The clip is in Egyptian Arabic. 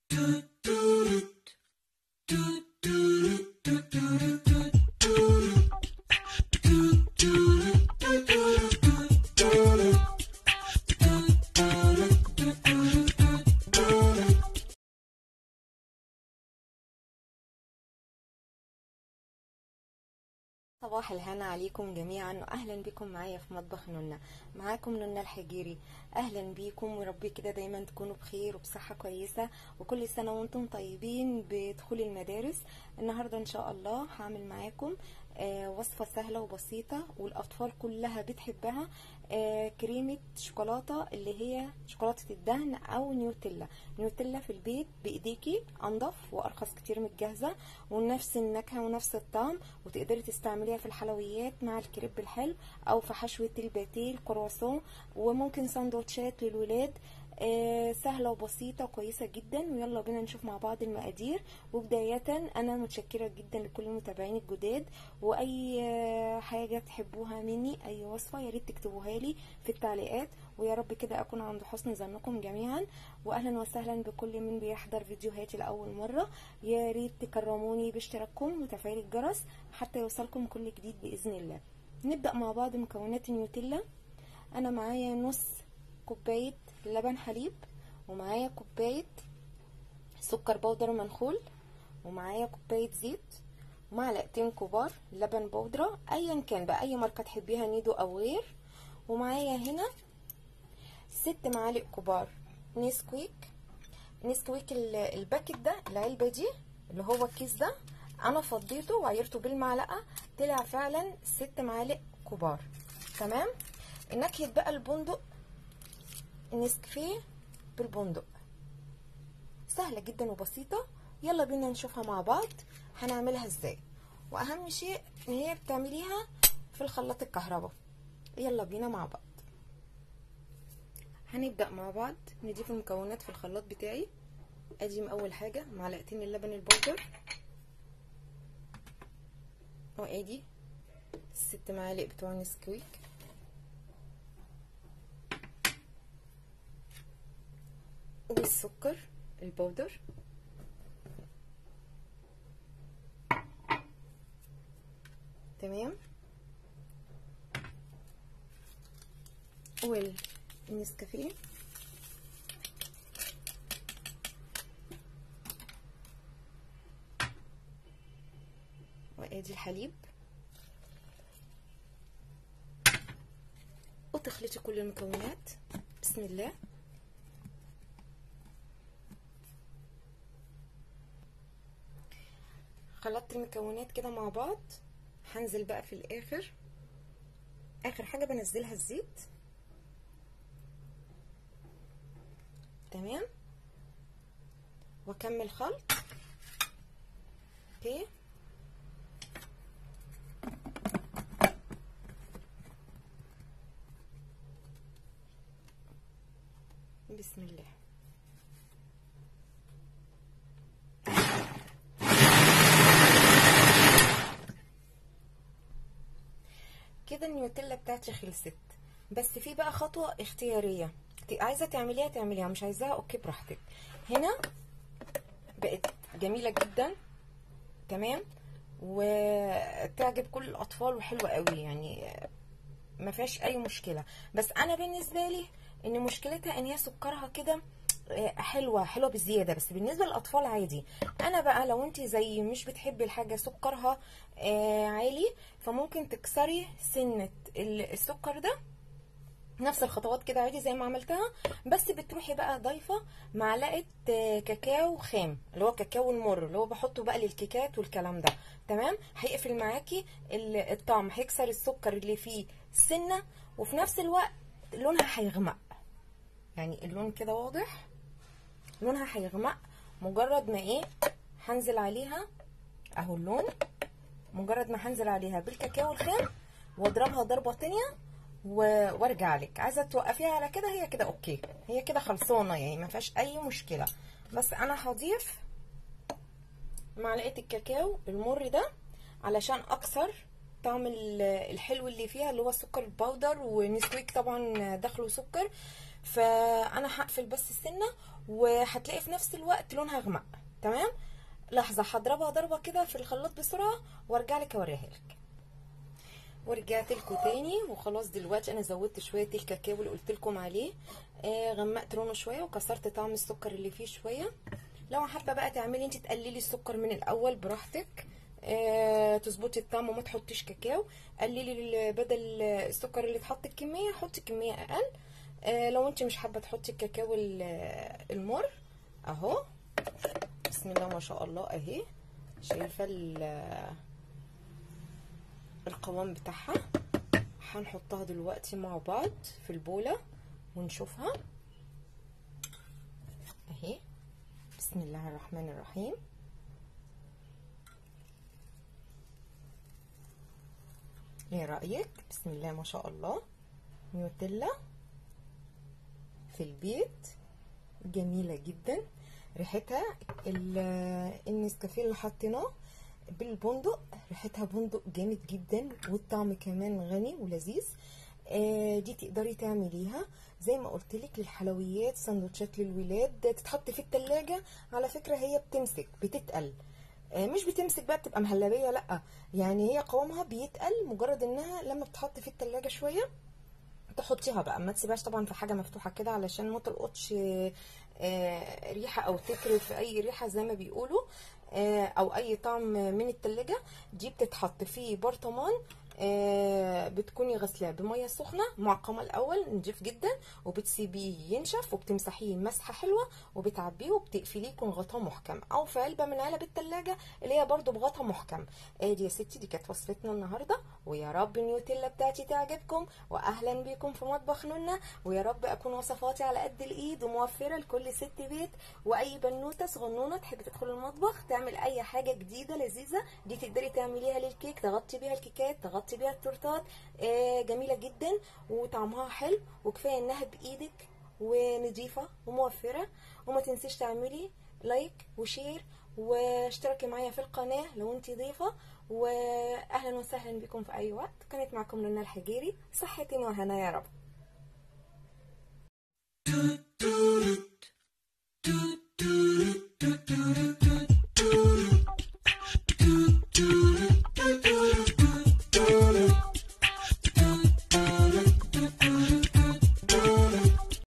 صباح الهنا عليكم جميعا واهلا بكم معايا في مطبخ نونا معاكم نونا الحجيري اهلا بيكم وربي كده دايما تكونوا بخير وبصحه كويسه وكل سنه وانتم طيبين بدخول المدارس النهارده ان شاء الله هعمل معاكم آه وصفه سهله وبسيطه والاطفال كلها بتحبها آه كريمه شوكولاته اللي هي شوكولاته الدهن او نيوتيلا نيوتيلا في البيت بايديكي انضف وارخص كتير من الجاهزه ونفس النكهه ونفس الطعم وتقدري تستعمليها في الحلويات مع الكريب الحلو او في حشوه الباتيه الكرواسون وممكن سندوتشات للولاد آه سهلة وبسيطة وكويسة جدا ويلا بينا نشوف مع بعض المقادير وبداية أنا متشكرة جدا لكل المتابعين الجداد وأي آه حاجة تحبوها مني أي وصفة يا ريت تكتبوها لي في التعليقات ويا رب كده أكون عند حسن ظنكم جميعا وأهلا وسهلا بكل من بيحضر فيديوهاتي لأول مرة يا ريت تكرموني باشتراككم وتفعيل الجرس حتى يوصلكم كل جديد بإذن الله نبدأ مع بعض مكونات النيوتيلا أنا معايا نص كوباية لبن حليب ومعايا كوباية سكر بودرة منخول ومعايا كوباية زيت ومعلقتين كبار لبن بودرة ايا كان بقى اي ماركة تحبيها نيدو او غير ومعايا هنا ست معالق كبار نسكويك نسكويك الباكت ده العلبة دي اللي هو الكيس ده انا فضيته وعيرته بالمعلقة طلع فعلا ست معالق كبار تمام نكهة بقى البندق نسكافيه بالبندق سهلة جدا وبسيطة يلا بينا نشوفها مع بعض هنعملها ازاي واهم شيء ان هي بتعمليها في الخلاط الكهرباء يلا بينا مع بعض هنبدأ مع بعض نضيف المكونات في الخلاط بتاعي ادي اول حاجة معلقتين اللبن البودر وادي الست معالق بتوع نسكويك والسكر البودر تمام والنسكافيه وادي الحليب وتخلطي كل المكونات بسم الله خلطت المكونات كده مع بعض هنزل بقى في الاخر اخر حاجه بنزلها الزيت تمام واكمل خلط اوكي بسم الله كده النيوتيلا بتاعتي خلصت بس في بقى خطوه اختياريه عايزه تعمليها تعمليها مش عايزاها اوكي براحتك هنا بقت جميله جدا تمام وتعجب كل الاطفال وحلوه قوي يعني ما فيهاش اي مشكله بس انا بالنسبه لي ان مشكلتها ان هي سكرها كده حلوه حلوه بزياده بس بالنسبه للاطفال عادي انا بقى لو انت زي مش بتحبي الحاجه سكرها آه عالي فممكن تكسري سنه السكر ده نفس الخطوات كده عادي زي ما عملتها بس بتروحي بقى ضايفه معلقه كاكاو خام اللي هو كاكاو المر اللي هو بحطه بقى للكيكات والكلام ده تمام هيقفل معاكي الطعم هيكسر السكر اللي فيه سنه وفي نفس الوقت لونها هيغمق يعني اللون كده واضح لونها هيغمق مجرد ما ايه هنزل عليها اهو اللون مجرد ما هنزل عليها بالكاكاو الخام واضربها ضربه تانية وارجع لك عايزه توقفيها على كده هي كده اوكي هي كده خلصانه يعني ما فيهاش اي مشكله بس انا هضيف معلقه الكاكاو المر ده علشان اكسر طعم الحلو اللي فيها اللي هو السكر البودر ونسكويك طبعا داخله سكر فانا هقفل بس السنه وهتلاقي في نفس الوقت لونها غمق تمام لحظه هضربها ضربه كده في الخلاط بسرعه وارجع لك اوريها لك ورجعت لكم تاني وخلاص دلوقتي انا زودت شويه الكاكاو اللي قلت لكم عليه آه غمقت لونه شويه وكسرت طعم السكر اللي فيه شويه لو حابه بقى تعملي انت تقللي السكر من الاول براحتك آه تظبطي الطعم وما تحطيش كاكاو قللي بدل السكر اللي اتحط الكميه حطي كميه اقل آه لو انت مش حابه تحطي الكاكاو المر اهو بسم الله ما شاء الله اهي شايفه القوام بتاعها هنحطها دلوقتي مع بعض في البولة ونشوفها اهي بسم الله الرحمن الرحيم ايه رأيك بسم الله ما شاء الله نيوتيلا في البيت جميلة جدا ريحتها النسكافيه اللي حطيناه بالبندق ريحتها بندق جامد جدا والطعم كمان غني ولذيذ آه دي تقدري تعمليها زي ما قلت لك للحلويات سندوتشات للولاد تتحط في التلاجة على فكرة هي بتمسك بتتقل آه مش بتمسك بقى بتبقى مهلبية لا يعني هي قوامها بيتقل مجرد انها لما بتحط في التلاجة شوية تحطيها بقى ما تسيبهاش طبعا في حاجه مفتوحه كده علشان ما تلقطش آه ريحه او تكرف اي ريحه زي ما بيقولوا او اي طعم من التلاجة دي بتتحط في برطمان آه بتكوني غسلاه بميه سخنه معقمه الاول نضيف جدا وبتسيبيه ينشف وبتمسحيه مسحه حلوه وبتعبيه وبتقفليه يكون غطاه محكم او في علبه من علب التلاجة اللي هي برده بغطا محكم ادي يا ستي دي كانت وصفتنا النهارده ويا رب النيوتيلا بتاعتي تعجبكم واهلا بيكم في مطبخ نونا ويا رب اكون وصفاتي على قد الايد وموفره لكل ست بيت واي بنوته صغنونه تحب تدخل المطبخ تعمل اي حاجه جديده لذيذه دي تقدري تعمليها للكيك تغطي بيها الكيكات تغطي بيها التورتات آه جميله جدا وطعمها حلو وكفايه انها بايدك ونظيفه وموفره وما تنسيش تعملي لايك وشير واشتركي معايا في القناه لو انت ضيفه واهلا وسهلا بكم في اي وقت كانت معكم لنا الحجيري صحتين وهنا يا رب